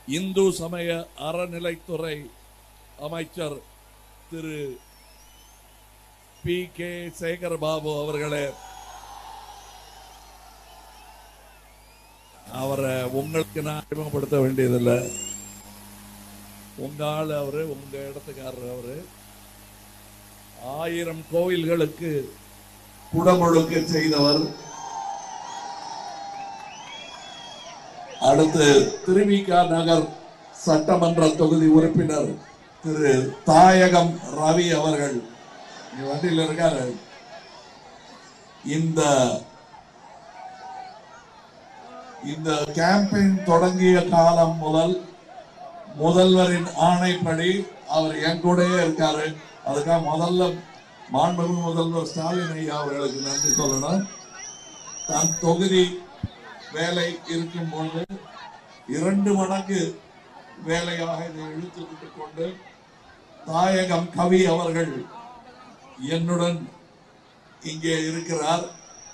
இந்து சமய அறநிலைத்துறை அமைச்சர் திரு பி கே சேகர்பாபு அவர்களே அவரை உங்களுக்கு நான் அறிமுகப்படுத்த வேண்டியதில்லை உங்க ஆள் அவரு உங்க இடத்துக்காரர் அவரு ஆயிரம் கோயில்களுக்கு குடமுழுக்க செய்தவர் அடுத்து திருவிக நகர் சட்டமன்ற தொகுதி உறுப்பினர் திரு தாயகம் ரவி அவர்கள் இங்க வண்டியில் இருக்காரு இந்த இந்த கேம்பெயின் தொடங்கிய காலம் முதல் முதல்வரின் ஆணைப்படி அவர் என் கூடயே இருக்காரு அதுக்காக முதல்ல மாண்புமிகு முதல்வர் ஸ்டாலின் ஐயா அவர்களுக்கு நன்றி சொல்லணும் தன் தொகுதி வேலை இருக்கும் பொழுது இரண்டு மடங்கு வேலையாக இதை இழுத்து விட்டு கொண்டு தாயகம் கவி அவர்கள் என்னுடன் இங்கே இருக்கிறார்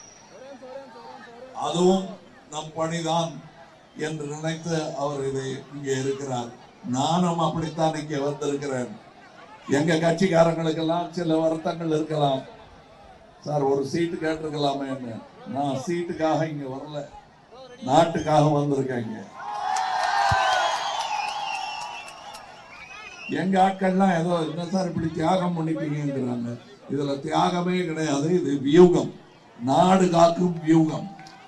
அதுவும் நம் பணிதான் என்று நினைத்து அவர் இதை இங்கே இருக்கிறார் நானும் அப்படித்தான் இங்கே வந்திருக்கிறேன் எங்க கட்சிக்காரங்களுக்கெல்லாம் சில வருத்தங்கள் இருக்கலாம் சார் ஒரு சீட்டு கேட்டிருக்கலாமே என்ன நான் சீட்டுக்காக இங்க வரல நாட்டுக்காக வந்திருக்கேன் இங்க எங்க ஆட்கள்லாம் ஏதோ என்ன சார் இப்படி தியாகம் பண்ணிட்டீங்கிறாங்க இதுல தியாகமே கிடையாது இது வியூகம் நாடு காக்கும் வியூகம்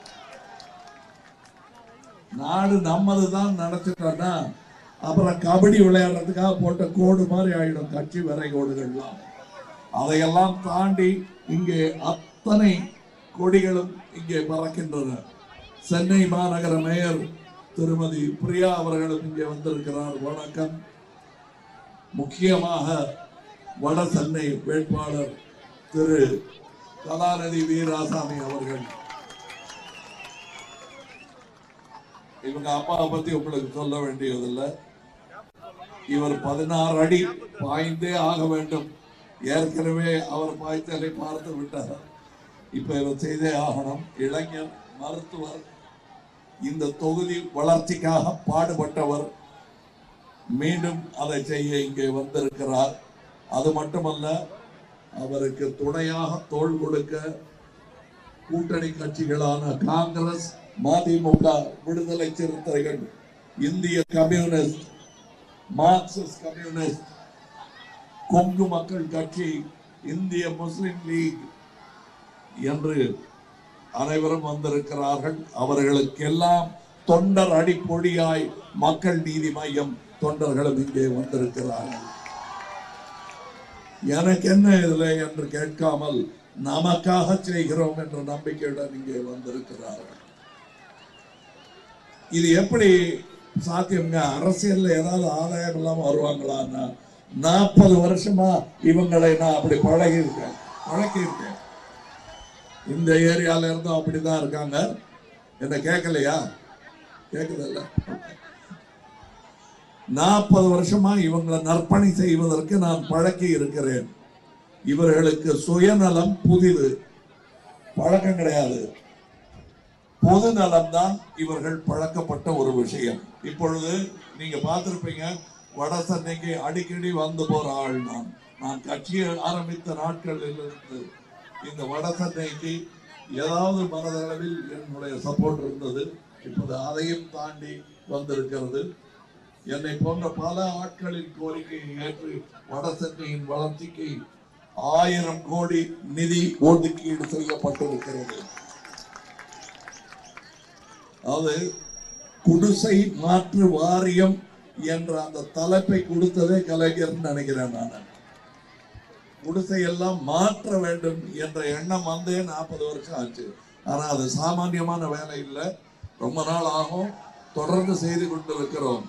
நாடு நம்மது தான் நடத்திட்டோம்னா அப்புறம் கபடி விளையாடுறதுக்காக போட்ட கோடு மாதிரி ஆயிடும் கட்சி வரை கோடுகள்லாம் அதையெல்லாம் தாண்டி இங்கே அத்தனை கொடிகளும் இங்கே பறக்கின்றன சென்னை மாநகர மேயர் திருமதி பிரியா அவர்களும் இங்கே வந்திருக்கிறார் வணக்கம் முக்கியமாக வட சென்னை வேட்பாளர் திரு கலாநிதி வீராசாமி அவர்கள் இவங்க அப்பாவை பத்தி உங்களுக்கு சொல்ல வேண்டியதில்லை இவர் பதினாறு அடி பாய்ந்தே ஆக வேண்டும் ஏற்கனவே அவர் பாய்ச்சலை பார்த்து விட்டார் இப்ப இவர் செய்தே ஆகணும் இளைஞர் மருத்துவர் இந்த தொகுதி வளர்ச்சிக்காக பாடுபட்டவர் மீண்டும் அதை செய்ய இங்கே வந்திருக்கிறார் அது மட்டுமல்ல அவருக்கு துணையாக தோள் கொடுக்க கூட்டணி கட்சிகளான காங்கிரஸ் மதிமுக விடுதலை சிறுத்தைகள் இந்திய கம்யூனிஸ்ட் மார்க்சிஸ்ட் கம்யூனிஸ்ட் கொங்கு மக்கள் கட்சி இந்திய முஸ்லிம் லீக் என்று அனைவரும் வந்திருக்கிறார்கள் அவர்களுக்கெல்லாம் தொண்டர் அடிப்பொடியாய் மக்கள் நீதி மையம் தொண்டர்களும் இங்கே வந்திருக்கிறார்கள் எனக்கு என்ன இதுல என்று கேட்காமல் நமக்காக செய்கிறோம் என்ற நம்பிக்கையுடன் இங்கே வந்திருக்கிறார்கள் இது எப்படி சாத்தியம்ங்க அரசியல்ல ஏதாவது ஆதாயம் இல்லாம வருவாங்களான்னா நாற்பது வருஷமா இவங்களை நான் அப்படி பழகி இருக்கேன் பழக்கி இருக்கேன் இந்த ஏரியால இருந்தும் அப்படிதான் இருக்காங்க என்ன கேட்கலையா கேட்குதல்ல நாற்பது வருஷமா இவங்களை நற்பணி செய்வதற்கு நான் பழக்கி இருக்கிறேன் இவர்களுக்கு சுயநலம் புதிது பழக்கம் கிடையாது பொது நலம் தான் இவர்கள் பழக்கப்பட்ட ஒரு விஷயம் இப்பொழுது நீங்க பார்த்திருப்பீங்க வட சென்னைக்கு அடிக்கடி வந்து போற ஆள் நான் நான் கட்சியை ஆரம்பித்த நாட்களில் இருந்து இந்த வட சென்னைக்கு ஏதாவது மனதளவில் என்னுடைய சப்போர்ட் இருந்தது இப்போது அதையும் தாண்டி வந்திருக்கிறது என்னை போன்ற பல ஆட்களின் கோரிக்கையை ஏற்று வட சென்னையின் வளர்ச்சிக்கு ஆயிரம் கோடி நிதி ஒதுக்கீடு செய்யப்பட்டிருக்கிறது அது குடிசை மாற்று வாரியம் என்ற அந்த தலைப்பை கொடுத்ததே கலைஞர் நினைக்கிறேன் நான் குடிசை எல்லாம் மாற்ற வேண்டும் என்ற எண்ணம் வந்தே நாற்பது வருஷம் ஆச்சு ஆனா அது சாமானியமான வேலை இல்லை ரொம்ப நாள் ஆகும் தொடர்ந்து செய்து கொண்டிருக்கிறோம்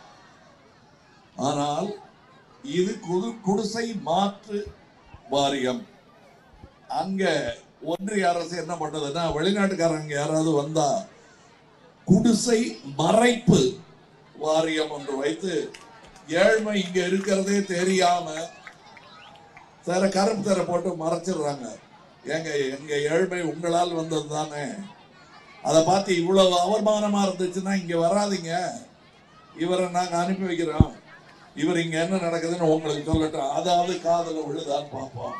ஆனால் இது குது குடிசை மாற்று வாரியம் அங்க ஒன்றிய அரசு என்ன பண்ணதுன்னா வெளிநாட்டுக்காரங்க யாராவது வந்தா குடிசை மறைப்பு வாரியம் ஒன்று வைத்து ஏழ்மை இங்க இருக்கிறதே தெரியாம வேற கருப்பு தர போட்டு மறைச்சிடுறாங்க ஏங்க எங்க ஏழ்மை உங்களால் வந்தது தானே அதை பார்த்து இவ்வளவு அவமானமா இருந்துச்சுன்னா இங்க வராதீங்க இவரை நாங்க அனுப்பி வைக்கிறோம் இவர் இங்க என்ன நடக்குதுன்னு உங்களுக்கு சொல்லட்டும் அதாவது காதல விழுதான்னு பார்ப்போம்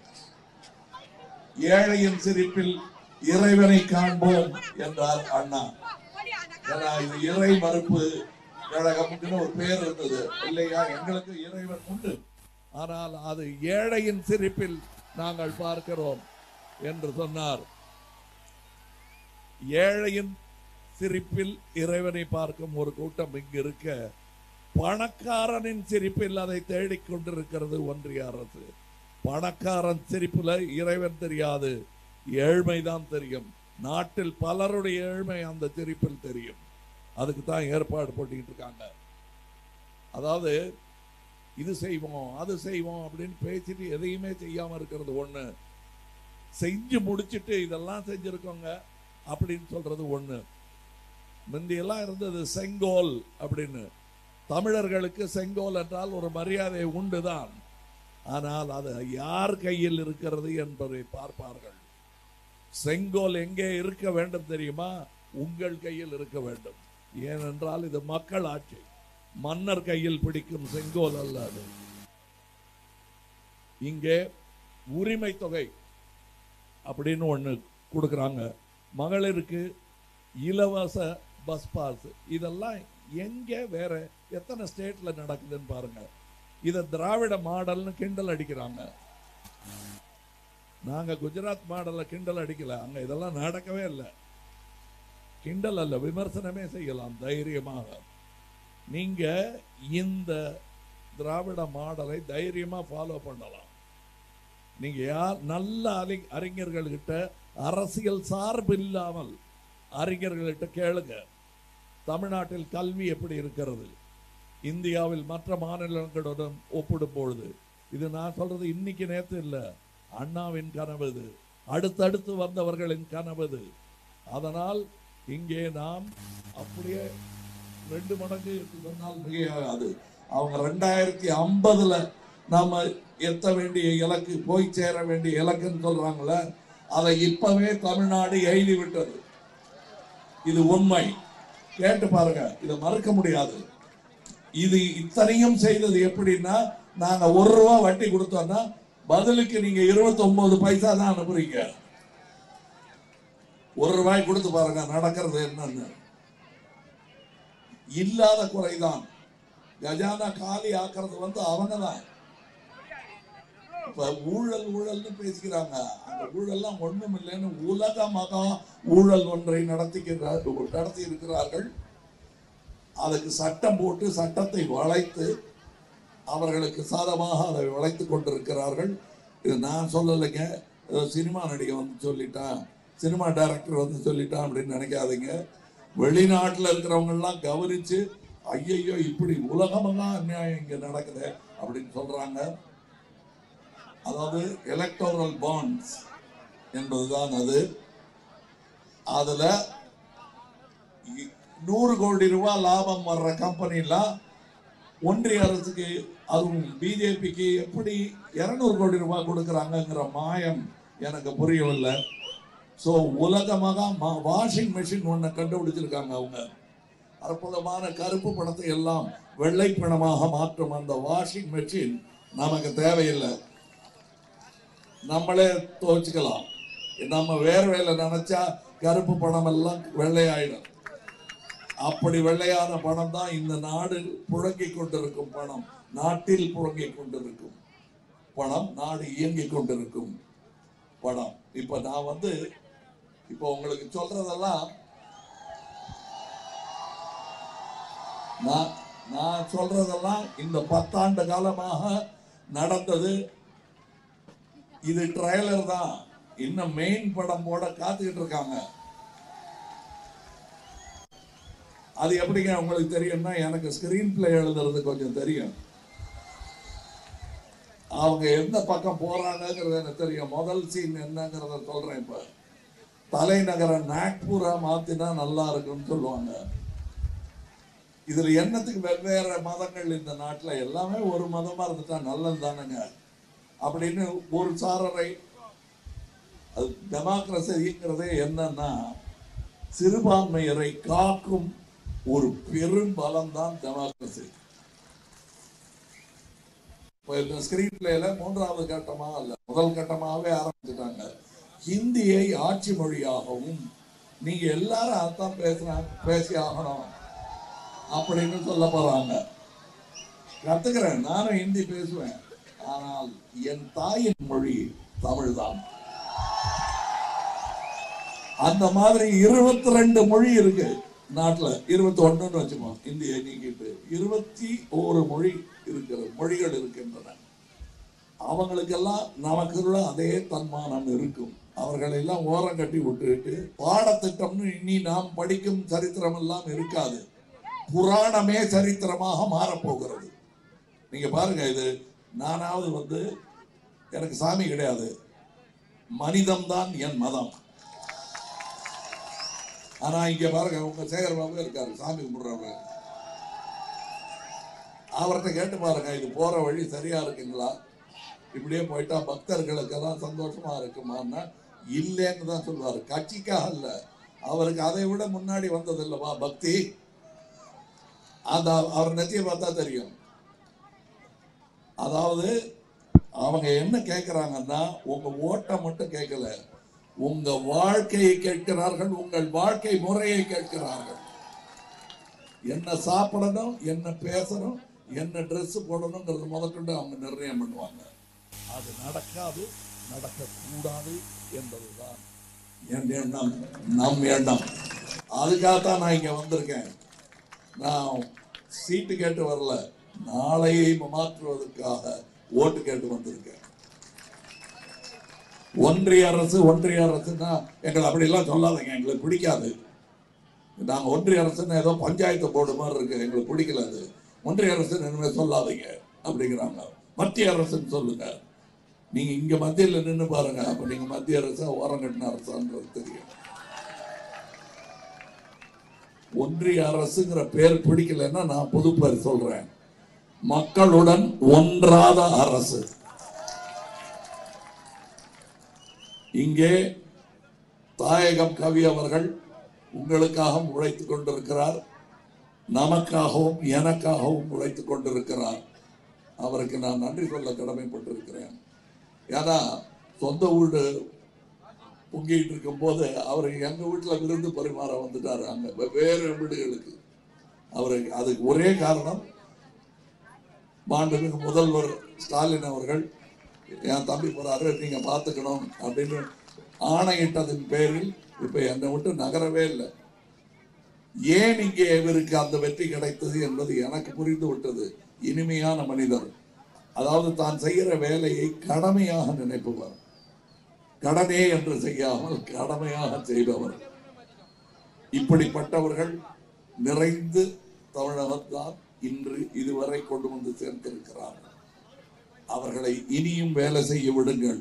ஏழையின் சிரிப்பில் இறைவனை காண்போம் என்றார் அண்ணா ஏன்னா இது இறை மறுப்பு கழகம்னு ஒரு பேர் இருந்தது இல்லையா எங்களுக்கு இறைவன் உண்டு ஆனால் அது ஏழையின் சிரிப்பில் நாங்கள் பார்க்கிறோம் என்று சொன்னார் ஏழையின் சிரிப்பில் இறைவனை பார்க்கும் ஒரு கூட்டம் இங்கு இருக்க பணக்காரனின் சிரிப்பில் அதை தேடிக் கொண்டிருக்கிறது ஒன்றிய அரசு பணக்காரன் சிரிப்புல இறைவன் தெரியாது ஏழ்மைதான் தெரியும் நாட்டில் பலருடைய ஏழ்மை அந்த சிரிப்பில் தெரியும் அதுக்கு தான் ஏற்பாடு பண்ணிக்கிட்டு இருக்காங்க அதாவது இது செய்வோம் அது செய்வோம் அப்படின்னு பேசிட்டு எதையுமே செய்யாம இருக்கிறது ஒண்ணு செஞ்சு முடிச்சிட்டு இதெல்லாம் செஞ்சிருக்கோங்க அப்படின்னு சொல்றது ஒண்ணு முந்தியெல்லாம் இருந்தது செங்கோல் அப்படின்னு தமிழர்களுக்கு செங்கோல் என்றால் ஒரு மரியாதை உண்டுதான் ஆனால் அது யார் கையில் இருக்கிறது என்பதை பார்ப்பார்கள் செங்கோல் எங்கே இருக்க வேண்டும் தெரியுமா உங்கள் கையில் இருக்க வேண்டும் ஏனென்றால் இது மக்கள் ஆட்சி மன்னர் கையில் பிடிக்கும் செங்கோல் அல்ல அது இங்கே உரிமை தொகை அப்படின்னு ஒண்ணு கொடுக்குறாங்க மகளிருக்கு இலவச பஸ் பாஸ் இதெல்லாம் எங்க வேற எத்தனை ஸ்டேட்ல நடக்குதுன்னு பாருங்க இத திராவிட மாடல்னு கிண்டல் அடிக்கிறாங்க நாங்க குஜராத் மாடல்ல கிண்டல் அடிக்கல அங்க இதெல்லாம் நடக்கவே இல்லை கிண்டல் அல்ல விமர்சனமே செய்யலாம் தைரியமாக நீங்க இந்த திராவிட மாடலை தைரியமா ஃபாலோ பண்ணலாம் நீங்க யார் நல்ல அறி அறிஞர்கள்கிட்ட அரசியல் சார்பு இல்லாமல் அறிஞர்கள்கிட்ட கேளுங்க தமிழ்நாட்டில் கல்வி எப்படி இருக்கிறது இந்தியாவில் மற்ற மாநிலங்களுடன் ஒப்பிடும் பொழுது இது நான் சொல்றது இன்னைக்கு நேத்து இல்ல அண்ணாவின் கனவு இது அடுத்தடுத்து வந்தவர்களின் கனவு இது அதனால் இங்கே நாம் அப்படியே ரெண்டு மடங்கு என்று சொன்னால் மிகையாகாது அவங்க ரெண்டாயிரத்தி ஐம்பதுல நாம எத்த வேண்டிய இலக்கு போய் சேர வேண்டிய இலக்குன்னு சொல்றாங்கல்ல அதை இப்பவே தமிழ்நாடு எழுதி விட்டது இது உண்மை கேட்டு பாருங்க இதை மறுக்க முடியாது இது இத்தனையும் செய்தது எப்படின்னா நாங்க ஒரு ரூபா வட்டி கொடுத்தோம்னா பதிலுக்கு நீங்க 29 பைசா தான் அனுப்புறீங்க ஒரு ரூபாய் கொடுத்து பாருங்க நடக்கிறது என்னன்னு இல்லாத குறைதான் கஜானா காலி ஆக்குறது வந்து அவங்க தான் இப்ப ஊழல் ஊழல்னு பேசிக்கிறாங்க அந்த ஊழல்லாம் ஒண்ணும் இல்லைன்னு உலக மகா ஊழல் ஒன்றை நடத்திக்கிறார் நடத்தி இருக்கிறார்கள் அதுக்கு சட்டம் போட்டு சட்டத்தை வளைத்து அவர்களுக்கு சாதமாக அதை வளைத்து கொண்டிருக்கிறார்கள் இது நான் சொல்லலைங்க ஏதோ சினிமா நடிகை வந்து சொல்லிட்டான் சினிமா டைரக்டர் வந்து சொல்லிட்டான் அப்படின்னு நினைக்காதீங்க வெளிநாட்டுல இருக்கிறவங்க எல்லாம் கவனிச்சு ஐயையோ இப்படி உலகமெல்லாம் அநியாயம் இங்க நடக்குது அப்படின்னு சொல்றாங்க அதாவது எலக்டோரல் பாண்ட்ஸ் என்பதுதான் அது அதுல இ- நூறு கோடி ரூபாய் லாபம் வர்ற கம்பெனிலாம் ஒன்றிய அரசுக்கு அதுவும் பிஜேபிக்கு எப்படி இருநூறு கோடி ரூபாய் கொடுக்கறாங்கங்கிற மாயம் எனக்கு புரியவில்லை ஸோ உலகமாக வாஷிங் மெஷின் ஒன்று கண்டுபிடிச்சிருக்காங்க அவங்க அற்புதமான கருப்பு பணத்தை எல்லாம் வெள்ளை பணமாக மாற்றும் அந்த வாஷிங் மெஷின் நமக்கு தேவையில்லை நம்மளே துவைச்சுக்கலாம் நம்ம வேர்வையில நினைச்சா கருப்பு பணம் எல்லாம் வெள்ளையாயிடும் அப்படி வெள்ளையான பணம் தான் இந்த நாடு புழங்கிக் கொண்டிருக்கும் பணம் நாட்டில் புழங்கிக் கொண்டிருக்கும் பணம் நாடு இயங்கிக் கொண்டிருக்கும் பணம் இப்ப நான் வந்து இப்ப உங்களுக்கு சொல்றதெல்லாம் நான் நான் சொல்றதெல்லாம் இந்த பத்தாண்டு காலமாக நடந்தது இது ட்ரைலர் தான் இன்னும் மெயின் படம் போட காத்துக்கிட்டு இருக்காங்க அது எப்படிங்க உங்களுக்கு தெரியும்னா எனக்கு ஸ்கிரீன் பிளே எழுதுறது கொஞ்சம் தெரியும் அவங்க எந்த பக்கம் போறாங்கங்கிறது எனக்கு தெரியும் முதல் சீன் என்னங்கிறத சொல்றேன் இப்ப தலைநகரை நாக்பூரா மாத்தினா நல்லா இருக்கும்னு சொல்லுவாங்க இதுல என்னத்துக்கு வெவ்வேறு மதங்கள் இந்த நாட்டுல எல்லாமே ஒரு மதமா இருந்துட்டா நல்லது தானேங்க அப்படின்னு ஒரு சாரரை அது டெமோக்ரஸிங்கிறதே என்னன்னா சிறுபான்மையரை காக்கும் ஒரு பெரும் பலம் தான் டெமோக்ரஸி இப்போ இந்த ஸ்கிரீன் பிளேல மூன்றாவது கட்டமா அல்ல முதல் கட்டமாகவே ஆரம்பிச்சுட்டாங்க ஹிந்தியை ஆட்சி மொழியாகவும் நீங்க எல்லாரும் அதான் பேசுனா பேசி ஆகணும் அப்படின்னு சொல்ல போறாங்க கத்துக்கிறேன் நானும் ஹிந்தி பேசுவேன் ஆனால் என் தாயின் மொழி தமிழ்தான் அந்த மாதிரி இருபத்தி ரெண்டு மொழி இருக்கு நாட்டுல இருபத்தி ஒண்ணுன்னு வச்சுக்கோ இந்தியை நீக்கிட்டு இருபத்தி ஒரு மொழி இருக்கிற மொழிகள் இருக்கின்றன அவங்களுக்கெல்லாம் நமக்குள்ள அதே தன்மானம் இருக்கும் அவர்களை எல்லாம் ஓரம் கட்டி விட்டுட்டு பாடத்திட்டம்னு இனி நாம் படிக்கும் சரித்திரம் எல்லாம் இருக்காது புராணமே சரித்திரமாக மாறப்போகிறது நீங்க பாருங்க இது நானாவது வந்து எனக்கு சாமி கிடையாது மனிதம்தான் என் மதம் ஆனா இங்க பாருங்க உங்க சேகர் பாபு இருக்காரு சாமி கும்பிடுறவங்க அவர்கிட்ட கேட்டு பாருங்க இது போற வழி சரியா இருக்குங்களா இப்படியே போயிட்டா பக்தர்களுக்கெல்லாம் சந்தோஷமா இருக்குமான்னா இல்லைன்னு தான் சொல்லுவாரு கட்சிக்காக இல்ல அவருக்கு அதை விட முன்னாடி வந்தது இல்லவா பக்தி அந்த அவர் நெத்தியை பார்த்தா தெரியும் அதாவது அவங்க என்ன கேட்கிறாங்கன்னா உங்க ஓட்டை மட்டும் கேட்கல உங்க வாழ்க்கையை கேட்கிறார்கள் உங்கள் வாழ்க்கை முறையை கேட்கிறார்கள் என்ன சாப்பிடணும் என்ன பேசணும் என்ன Dress போடணுங்கிறது முதற்கொண்டு அவங்க நிர்ணயம் பண்ணுவாங்க அது நடக்காது நடக்கக்கூடாது என்பதுதான் என் எண்ணம் நம் எண்ணம் அதுக்காகத்தான் நான் இங்க வந்திருக்கேன் நான் சீட்டு கேட்டு வரல நாளையை மாற்றுவதற்காக ஓட்டு கேட்டு வந்திருக்கேன் ஒன்றிய அரசு ஒன்றிய அரசுன்னா எங்களை அப்படிலாம் சொல்லாதீங்க எங்களுக்கு பிடிக்காது நாங்க ஒன்றிய அரசுன்னு ஏதோ பஞ்சாயத்து போர்டு மாதிரி இருக்கு எங்களுக்கு பிடிக்கல அது ஒன்றிய அரசு இனிமே சொல்லாதீங்க அப்படிங்கிறாங்க மத்திய அரசுன்னு சொல்லுங்க நீங்க இங்க மத்தியில நின்னு பாருங்க அப்ப நீங்க மத்திய அரசா ஓரம் கட்டின அரசான்றது தெரியும் ஒன்றிய அரசுங்கிற பேர் பிடிக்கலன்னா நான் புது பேர் சொல்றேன் மக்களுடன் ஒன்றாத அரசு இங்கே தாயகம் கவி அவர்கள் உங்களுக்காக உழைத்துக் கொண்டிருக்கிறார் நமக்காகவும் எனக்காகவும் உழைத்துக் கொண்டிருக்கிறார் அவருக்கு நான் நன்றி சொல்ல கடமைப்பட்டிருக்கிறேன் ஏன்னா சொந்த வீடு பொங்கிட்டு இருக்கும் போது அவர் எங்க வீட்டுல விருந்து பரிமாற வந்துட்டாரு அங்க வெவ்வேறு வீடுகளுக்கு அவருக்கு அதுக்கு ஒரே காரணம் மாண்புமிகு முதல்வர் ஸ்டாலின் அவர்கள் என் தம்பி போறாரு நீங்க பாத்துக்கணும் அப்படின்னு ஆணையிட்டதன் பேரில் இப்ப என்னை விட்டு நகரவே இல்லை ஏன் இங்கே இவருக்கு அந்த வெற்றி கிடைத்தது என்பது எனக்கு புரிந்து விட்டது இனிமையான மனிதர் அதாவது தான் செய்கிற வேலையை கடமையாக நினைப்பவர் கடனே என்று செய்யாமல் கடமையாக செய்பவர் இப்படிப்பட்டவர்கள் நிறைந்து தமிழகத்தான் இன்று இதுவரை கொண்டு வந்து சேர்த்திருக்கிறார்கள் அவர்களை இனியும் வேலை செய்ய விடுங்கள்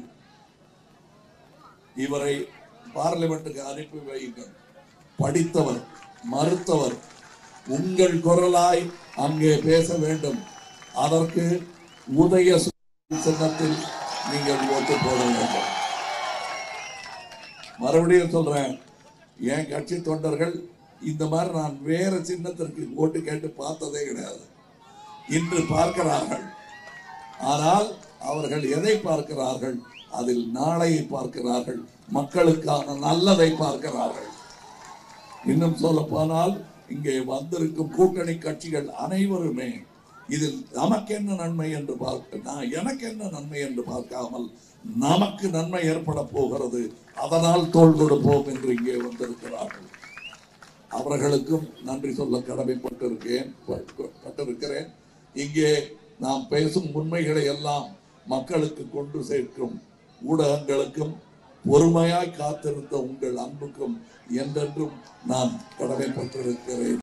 இவரை பார்லிமெண்ட்டுக்கு அனுப்பி வையுங்கள் படித்தவர் மறுத்தவர் உங்கள் குரலாய் அங்கே பேச வேண்டும் அதற்கு உதய சு- சின்னத்தில் நீங்கள் ஓட்டு போட வேண்டும் மறுபடியும் சொல்றேன் என் கட்சி தொண்டர்கள் இந்த மாதிரி நான் வேற சின்னத்திற்கு ஓட்டு கேட்டு பார்த்ததே கிடையாது இன்று பார்க்கிறார்கள் ஆனால் அவர்கள் எதை பார்க்கிறார்கள் அதில் நாளையை பார்க்கிறார்கள் மக்களுக்கான நல்லதை பார்க்கிறார்கள் இன்னும் சொல்ல போனால் இங்கே வந்திருக்கும் கூட்டணி கட்சிகள் அனைவருமே இதில் நமக்கு என்ன நன்மை என்று பார்க்க நான் எனக்கு என்ன நன்மை என்று பார்க்காமல் நமக்கு நன்மை ஏற்பட போகிறது அதனால் தோல் கொடுப்போம் என்று இங்கே வந்திருக்கிறார்கள் அவர்களுக்கும் நன்றி சொல்ல கடமைப்பட்டிருக்கேன் ப- பட்டிருக்கிறேன் இங்கே நாம் பேசும் உண்மைகளை எல்லாம் மக்களுக்கு கொண்டு சேர்க்கும் ஊடகங்களுக்கும் பொறுமையாய் காத்திருந்த உங்கள் அன்புக்கும் என்றென்றும் நான் கடமைப்பட்டிருக்கிறேன்